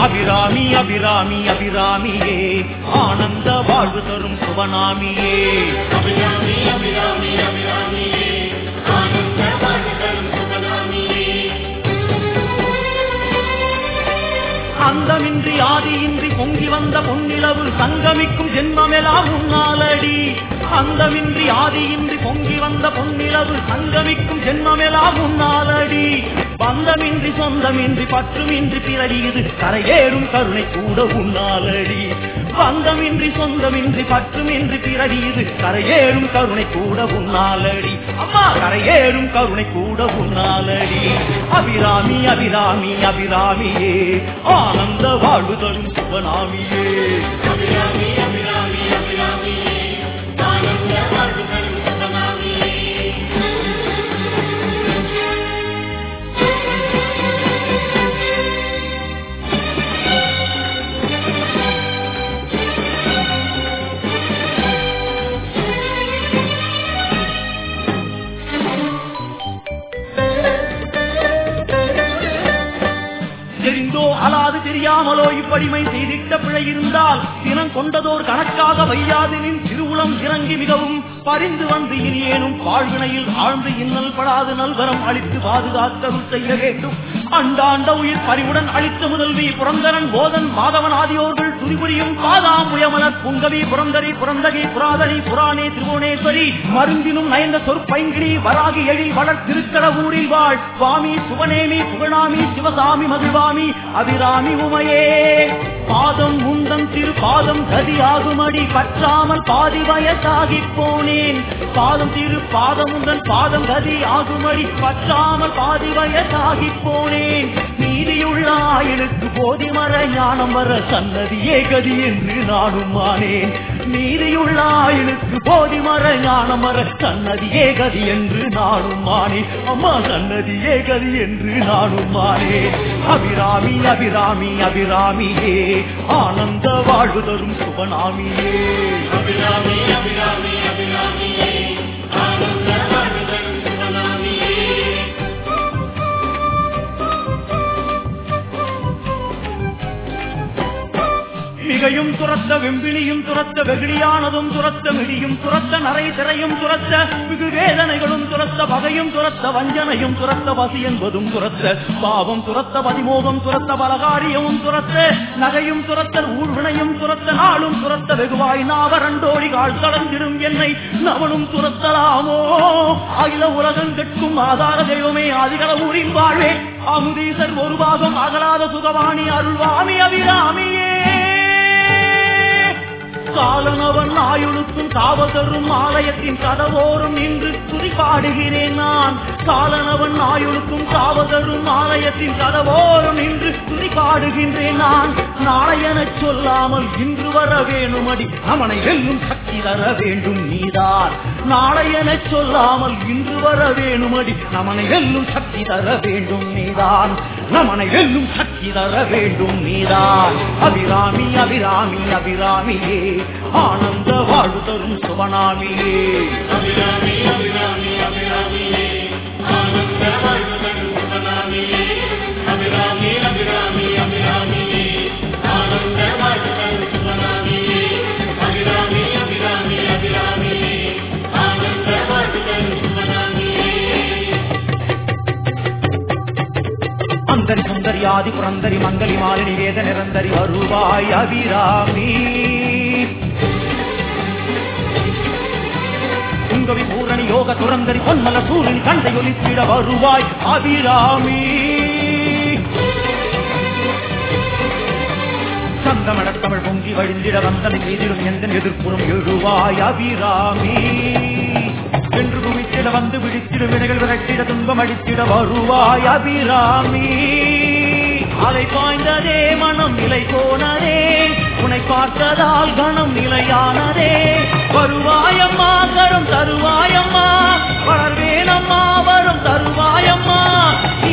அபிராமி அபிராமி அபிராமியே ஆனந்த வாழ்வு தரும் சுபநாமியே அபிராமி அபிராமி அபிராமியே ஆனந்த வாழ்வு தரும் சுபநாமியே அந்தமின்றி ஆதியின்றி பொங்கி வந்த பொன்னிலவு சங்கமிக்கும் ஜென்மமெல்லாம் உன்னாலடி அந்தமின்றி ஆதியின்றி பொங்கி வந்த பொன்னிலவு சங்கமிக்கும் ஜென்மமெல்லாம் உன்னாலடி பந்தமின்றி சொந்தமின்றி பற்றுமின்றி பிறடி இது கரையேறும் கருணை கூட உன்னாலடி பந்தமின்றி சொந்தமின்றி பற்றுமின்றி பிறடி இது கரையேறும் கருணை கூட உன்னாலடி அம்மா கரையேறும் கருணை கூட உன்னாலடி அபிராமி அபிராமி அபிராமியே ஆனந்த வாழ்வு தரும் சுபநாமியே அபிராமி அபிராமி அபிராமியே ஆனந்த வாழ்வு தரும் சுபநாமியே தெரிந்தோ அலாது தெரியாமலோ இப்படிமை செய்திட்ட பிழை இருந்தால் தினம் கொண்டதோர் கணக்காக வையாதினின் திருவுளம் இறங்கி மிகவும் பரிந்து வந்து இனியேனும் வாழ்வினையில் ஆழ்ந்து இன்னல் படாது நல்வரம் அளித்து பாதுகாத்தருள் செய்ய வேண்டும் அண்டாண்ட உயிர் பறிவுடன் அளித்த முதல்வி புரந்தரன் போதன் மாதவன் ஆதியோர்கள் துரிபுரியும் பாதாம்புயமலர் புங்கவி புரந்தரி புரந்தகி புராதனி புராணே திருவோணேஸ்வரி மருந்தினும் நயந்த சொற்பைங்கிடி வராகி எழில் வளர் திருக்கடவூரில் வாழ் சுவாமி சுவனேமி புகழாமி சிவசாமி மகிழ்வாமி அபிராமி உமையே பாதம் முந்தம் திரு பாதம் கதியாகுமடி பற்றாமல் பாதி வயசாகி போனேன் பாதம் திரு பாதம் முந்தன் பாதம் கதி ஆகுமடி பற்றாமல் பாதி வயசாகி போனேன் நீதியுள்ள ஆயனுக்கு போதி மர ஞானம் வர சன்னதியே கதி என்று நானும் ஆனேன் நீதியுள்ள ஆயனுக்கு போதி மர ஞானம் வர சன்னதியே கதி என்று நானும் ஆனேன் அம்மா சன்னதியே கதி என்று நானும் ஆனேன் அபிராமி அபிராமி அபிராமியே ஆனந்த வாழ்வு தரும் சுபநாமியே அபிராமி அபிராமி அபிராமியே ஆனந்த வாழ்வு தரும் சுபநாமியே மிகையும் துரத்த வெம்பிலியும் துரத்த வெகுளியானதும் துரத்த மிடியும் துரத்த நரை திரையும் துரத்த மிகு வேதனைகளும் துரத்த பகையும் துரத்த வஞ்சனையும் துரத்த பசி என்பதும் துரத்த பாவம் துரத்த பதிமோகம் துரத்த பலகாரியமும் துரத்த நகையும் துரத்தல் ஊழ்வினையும் துரத்த நாளும் துரத்த வெகுவாய் நாவரண்டோடி கால் தளர்ந்திடும் என்னை நவனும் துரத்தலாமோ அகில உலகம் கட்கும் ஆதார தெய்வமே ஆதிகள ஊரின் வாழ்வே அமுதீசர் ஒரு பாகம் அகலாத சுகவாணி அருள்வாமி அபிராமியே காலனவன் ஆயுளுக்கும் காவதரும் ஆலயத்தின் கதவோரும் நின்று துதி பாடுகிறேன் நான் காலனவன் ஆயுளுக்கும் காவதரும் ஆலயத்தின் கதவோரும் நின்று துதி பாடுகின்றேன் நான் நாளையெனச் சொல்லாமல் இன்று வர வேணுமடி அவனை வெல்லும் சக்தி தர வேண்டும் நீதான் நாளையெனச் சொல்லாமல் இன்று வர வேணுமடி நமனை வெல்லும் சக்தி தர வேண்டும் நீதான் நமனை வெல்லும் சக்தி தர வேண்டும் நீதான் அபிராமி அபிராமி அபிராமியே ஆனந்த வாழ்வு தரும் சுபநாமியே அபிராமி அபிராமி அபிராமியே ஆனந்த வாழ்வு தரும் சுபநாமியே அபிராமி அபிராமி அபிராமியே ஆனந்த வாழ்வு தரும் சுபநாமியே அபிராமி அபிராமி அபிராமியே ஆனந்த வாழ்வு தரும் சுபநாமியே அந்தரி சுந்தரி ஆதி புரந்தரி மங்கலி மாலினி வேத நிரந்தரி வருவாய் அபிராமி குங்கவி பூரணி யோக துரந்தரி பொன்மல சூரியன் கண்டை ஒலித்திட வருவாய் அபிராமி சந்தமடத் தமிழ் பொங்கி வழிந்திட வந்தனை மீதிடும் எந்த எதிர்ப்புறம் எழுவாய் அபிராமி என்று குவித்திட வந்து விழித்திட வினைகள் விரட்டிட துன்பம் அடித்திட வருவாய் அபிராமி அலை பாய்ந்ததே மனம் நிலை போனதே உனை பார்த்ததால் கணம் நிலையானதே வருவாயம்மா கரம் தருவாயம்மா வளர்வேனம்மா வரும் தருவாயம்மா